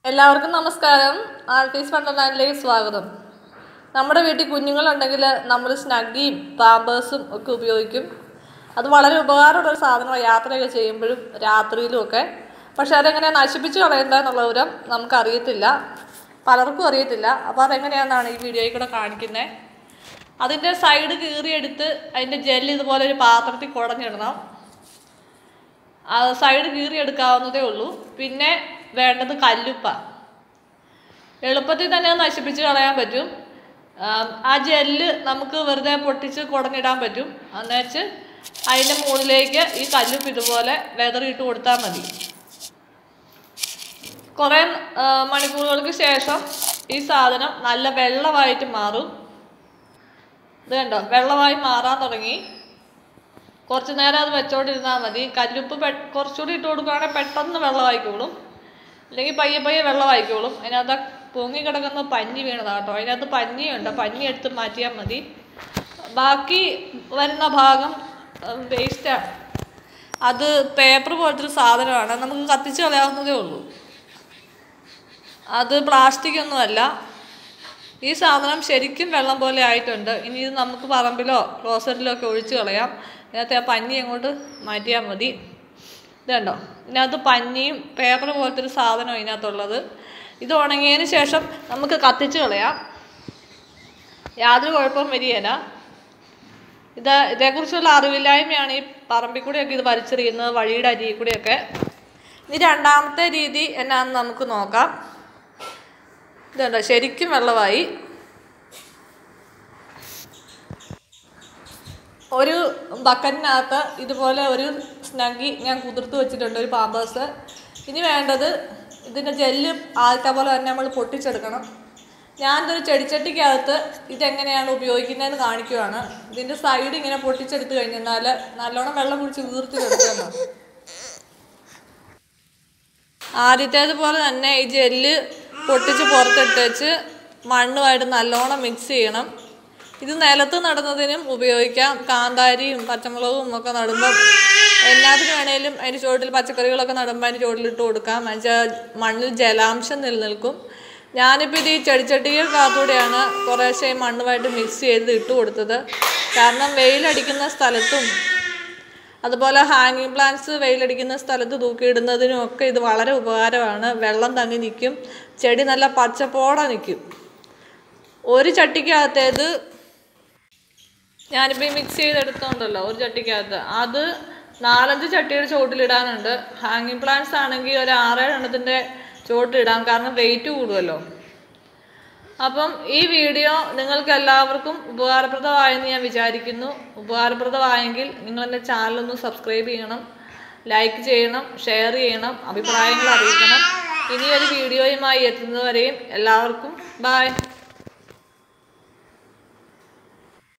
എല്ലാവർക്കും നമസ്കാരം ആർട്ടീസ് വണ്ടർലാൻഡിലേക്ക് സ്വാഗതം നമ്മുടെ വീട്ടിൽ കുഞ്ഞുങ്ങളുണ്ടെങ്കിൽ നമ്മൾ സ്നഗ്ഗിയും പാമ്പേഴ്സും ഒക്കെ ഉപയോഗിക്കും അത് വളരെ ഉപകാരമുള്ള ഒരു സാധനമാണ് യാത്രയൊക്കെ ചെയ്യുമ്പോഴും രാത്രിയിലും ഒക്കെ പക്ഷെ അതെങ്ങനെ നശിപ്പിച്ച് കളയണ്ട എന്നുള്ള വിവരം നമുക്കറിയത്തില്ല പലർക്കും അറിയത്തില്ല അപ്പോൾ അതെങ്ങനെയാണെന്നാണ് ഈ വീഡിയോയിൽ കൂടെ കാണിക്കുന്നത് അതിൻ്റെ സൈഡ് കീറിയെടുത്ത് അതിൻ്റെ ജെല്ല് ഇതുപോലെ ഒരു പാത്രത്തിൽ കുടഞ്ഞിടണം ആ സൈഡ് കീറി എടുക്കാവുന്നതേ ഉള്ളൂ പിന്നെ വേണ്ടത് കല്ലുപ്പ എളുപ്പത്തിൽ തന്നെ അത് നശിപ്പിച്ച് കളയാൻ പറ്റും ആം, ആ ജെല്ല് നമുക്ക് വെറുതെ പൊട്ടിച്ച് കുടഞ്ഞിടാൻ പറ്റും എന്നുവെച്ച് അതിൻ്റെ മുകളിലേക്ക് ഈ കല്ലുപ്പ് ഇതുപോലെ വെതറിയിട്ട് കൊടുത്താൽ മതി കുറേ ആ, മണിക്കൂറുകൾക്ക് ശേഷം ഈ സാധനം നല്ല വെള്ളമായിട്ട് മാറും ഇത് കണ്ടോ വെള്ളമായി മാറാൻ തുടങ്ങി കുറച്ച് നേരം അത് വെച്ചോണ്ടിരുന്നാൽ മതി കല്ലുപ്പ് പെ കുറച്ചുകൂടി ഇട്ട് കൊടുക്കുകയാണെങ്കിൽ പെട്ടെന്ന് വെള്ളമായിക്കോളും അല്ലെങ്കിൽ പയ്യെ പയ്യെ വെള്ളമായിക്കോളും അതിനകത്ത് പൊങ്ങി കിടക്കുന്ന പഞ്ഞി വീണതാണ് കേട്ടോ അതിനകത്ത് പഞ്ഞിയുണ്ട് പഞ്ഞി എടുത്ത് മാറ്റിയാൽ മതി ബാക്കി വരുന്ന ഭാഗം വേസ്റ്റാണ് അത് പേപ്പർ പോലത്തെ ഒരു സാധനമാണ് നമുക്ക് കത്തിച്ച് കളയാവുന്നതേ ഉള്ളൂ അത് പ്ലാസ്റ്റിക് ഒന്നുമല്ല ഈ സാധനം ശരിക്കും വെള്ളം പോലെ ആയിട്ടുണ്ട് ഇനി ഇത് നമുക്ക് പറമ്പിലോ ക്ലോസറ്റിലോ ഒക്കെ ഒഴിച്ച് കളയാം ഇതിനകത്ത് ആ പഞ്ഞി അങ്ങോട്ട് മാറ്റിയാൽ മതി ഇത് കണ്ടോ ഇതിനകത്ത് പഞ്ഞിയും പേപ്പർ പോലത്തെ ഒരു സാധനം ഇതിനകത്തുള്ളത് ഇത് ഉണങ്ങിയതിന് ശേഷം നമുക്ക് കത്തിച്ച് കളയാം യാതൊരു കുഴപ്പവും വരികയില്ല ഇത് ഇതേക്കുറിച്ചുള്ള അറിവില്ലായ്മയാണ് ഈ പറമ്പിൽ കൂടെയൊക്കെ ഇത് വലിച്ചെറിയുന്നത് വഴിയുടെ അരിയിൽ കൂടെയൊക്കെ ഇനി രണ്ടാമത്തെ രീതി എന്നാന്ന് നമുക്ക് നോക്കാം ഇതുണ്ടോ ശരിക്കും വെള്ളമായി ഒരു ബക്കറ്റിനകത്ത് ഇതുപോലെ ഒരു സ്നഗി ഞാൻ കുതിർത്ത് വെച്ചിട്ടുണ്ട് ഒരു പാമ്പേഴ്സ് ഇനി വേണ്ടത് ഇതിൻ്റെ ജെല്ല് ആദ്യത്തെ പോലെ തന്നെ നമ്മൾ പൊട്ടിച്ചെടുക്കണം ഞാനിതൊരു ചെടിച്ചട്ടിക്കകത്ത് ഇതെങ്ങനെയാണ് ഉപയോഗിക്കുന്നതെന്ന് കാണിക്കുവാണ് ഇതിൻ്റെ സൈഡ് ഇങ്ങനെ പൊട്ടിച്ചെടുത്ത് കഴിഞ്ഞാൽ നല്ലോണം വെള്ളം കുടിച്ച് വീർത്തിലെടുക്കണം ആദ്യത്തേത് പോലെ തന്നെ ഈ ജെല്ല് പൊട്ടിച്ച് പുറത്തിട്ടേച്ച് മണ്ണുമായിട്ട് നല്ലോണം മിക്സ് ചെയ്യണം ഇത് നിലത്ത് നടുന്നതിനും ഉപയോഗിക്കാം കാന്താരിയും പച്ചമുളകും ഒക്കെ നടുമ്പം എന്നാത്തിന് വേണേലും അതിൻ്റെ ചുവട്ടിൽ പച്ചക്കറികളൊക്കെ നടുമ്പോൾ അതിൻ്റെ ചുവട്ടിലിട്ട് കൊടുക്കാം എന്നുവെച്ചാൽ മണ്ണിൽ ജലാംശം നിലനിൽക്കും ഞാനിപ്പോൾ ഇത് ഈ ചെടിച്ചട്ടികൾക്കകത്തൂടെയാണ് കുറേശ്ശെ ഈ മണ്ണുമായിട്ട് മിക്സ് ചെയ്ത് ഇട്ട് കൊടുത്തത് കാരണം വെയിലടിക്കുന്ന സ്ഥലത്തും അതുപോലെ ഹാങ്ങിങ് പ്ലാന്റ്സ് വെയിലടിക്കുന്ന സ്ഥലത്ത് തൂക്കിയിടുന്നതിനും ഒക്കെ ഇത് വളരെ ഉപകാരമാണ് വെള്ളം തങ്ങി നിൽക്കും ചെടി നല്ല പച്ചപ്പോടെ നിൽക്കും ഒരു ചട്ടിക്കകത്തേത് ഞാനിപ്പോൾ ഈ മിക്സ് ചെയ്തെടുത്തോണ്ടല്ലോ ഒരു ചട്ടിക്കകത്ത് അത് നാലഞ്ച് ചട്ടിയുടെ ചുവട്ടിലിടാനുണ്ട് ഹാങ്ങിങ് പ്ലാന്റ്സ് ആണെങ്കിൽ ഒരു ആറേഴ് എണ്ണത്തിൻ്റെ ചുവട്ടിലിടാം കാരണം വെയിറ്റ് കൂടുമല്ലോ അപ്പം ഈ വീഡിയോ നിങ്ങൾക്ക് എല്ലാവർക്കും ഉപകാരപ്രദമായെന്ന് ഞാൻ വിചാരിക്കുന്നു ഉപകാരപ്രദമായെങ്കിൽ നിങ്ങൾ എൻ്റെ ചാനലൊന്ന് സബ്സ്ക്രൈബ് ചെയ്യണം ലൈക്ക് ചെയ്യണം ഷെയർ ചെയ്യണം അഭിപ്രായങ്ങൾ അറിയിക്കണം ഇനിയൊരു വീഡിയോയുമായി എത്തുന്നതുവരെയും എല്ലാവർക്കും ബായ്